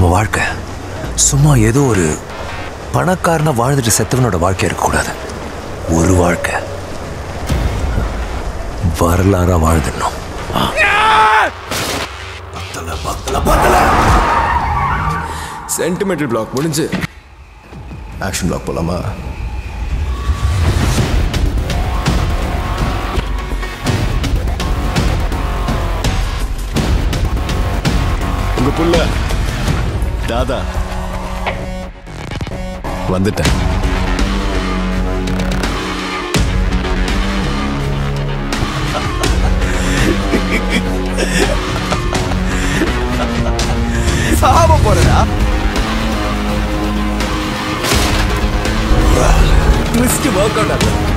நம்ம வாழ்க்கை சும்மா ஏதோ ஒரு பணக்காரனா வாழ்ந்துட்டு செத்தவனோட வாழ்க்கை இருக்கக்கூடாது ஒரு வாழ்க்கை வரலாறா வாழ்ந்துடணும் சென்டிமெண்டல் பிளாக் முடிஞ்சு ஆக்ஷன் பிளாக் போலாமா உங்க புள்ள தாதா வந்துட்டேன் சாவ போறதா ட்விஸ்ட் ஒர்க் அவுட் ஆகும்